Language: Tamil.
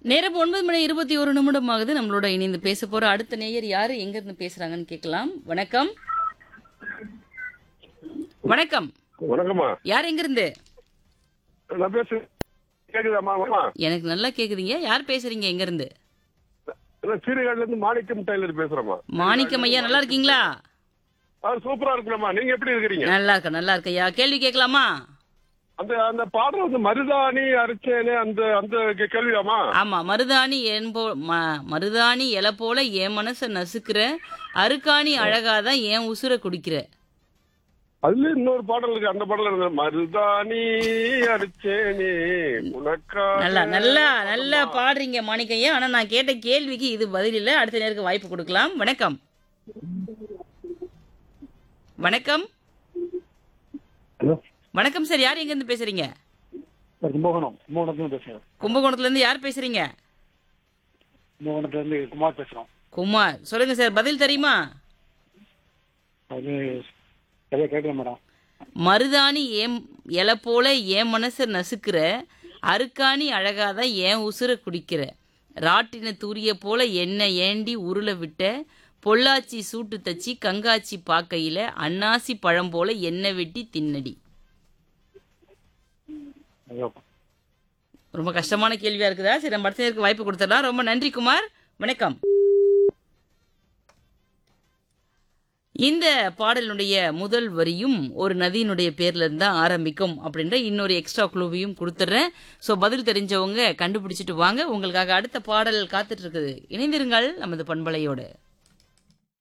நேரம் ஒன்பது மணி இருபத்தி ஒரு நிமிடம் ஆகுது நம்மளோட இணைந்து பேச போற அடுத்த நேயர் யாரு எங்க இருந்து பேசுறாங்கன்னு கேட்கலாம் வணக்கம் வணக்கம் வணக்கம்மா யார் எங்க இருந்து நான் பேசு கேக்குதாம்மா அம்மா எனக்கு நல்லா கேக்குதுங்க யார் பேசுறீங்க எங்க இருந்து நான் சீர்காழில இருந்து மாணிக்கம் டெய்லர் பேசுறேம்மா மாணிக்கம் ஐயா நல்லா இருக்கீங்களா அது சூப்பரா இருக்குல்லம்மா நீங்க எப்படி இருக்கிறீங்க நல்லா இருக்க நல்லா இருக்க ஐயா கேள்வி கேட்கலாமா அந்த அந்த பாடல் வந்து மருதாணி அரைச்சேனே அந்த அந்த கே- கேள்வியாம்மா ஆமா மருதாணி என் போ ம- மருதாணி இலை போல என் மனச நசுக்கிற அருக்காணி அழகாதான் என் உசுர குடிக்கிற அதுல இன்னொரு பாடல் இருக்கு அந்த பாடல் இருக்கு மருதாணி அரைச்சேனே உனக்கா நல்லா நல்லா நல்லா பாடுறீங்க மாணிக்கையா ஆனா நான் கேட்ட கேள்விக்கு இது பதில் இல்ல அடுத்த நேருக்கு வாய்ப்பு கொடுக்கலாம் வணக்கம் வணக்கம் ஹலோ வணக்கம் சார் யார் எங்க இருந்து பேசுறீங்க சார் கும்பகோணம் கும்பகோணத்துல பேசுறேன் கும்பகோணத்துல இருந்து யார் பேசுறீங்க கும்பகோணத்துல இருந்து குமார் பேசுறோம் குமார் சொல்லுங்க சார் பதில் தெரியுமா அது சரியா கேட்கல மேடம் மருதாணி ஏன் இலை போல என் மனச நசுக்கிற அருக்காணி அழகாதான் என் உசுர குடிக்கிற ராட்டின தூரிய போல என்ன ஏண்டி உருள விட்ட பொள்ளாச்சி சூட்டு தச்சி கங்காச்சி பாக்கையில அன்னாசி பழம் போல எண்ணெய் வெட்டி தின்னடி ஐயோ ரொம்ப கஷ்டமான கேள்வியா இருக்குதா சரி நம்ம அடுத்த நேருக்கு வாய்ப்பு கொடுத்துடலாம் ரொம்ப நன்றி குமார் வணக்கம் இந்த பாடலுடைய முதல் வரியும் ஒரு நதியினுடைய பேர்ல இருந்து தான் ஆரம்பிக்கும் அப்படின்ற இன்னொரு எக்ஸ்ட்ரா குழுவையும் கொடுத்துட்றேன் ஸோ பதில் தெரிஞ்சவங்க கண்டுபிடிச்சிட்டு வாங்க உங்களுக்காக அடுத்த பாடல் காத்துட்டு இருக்குது இணைந்திருங்கள் நமது பண்பலையோடு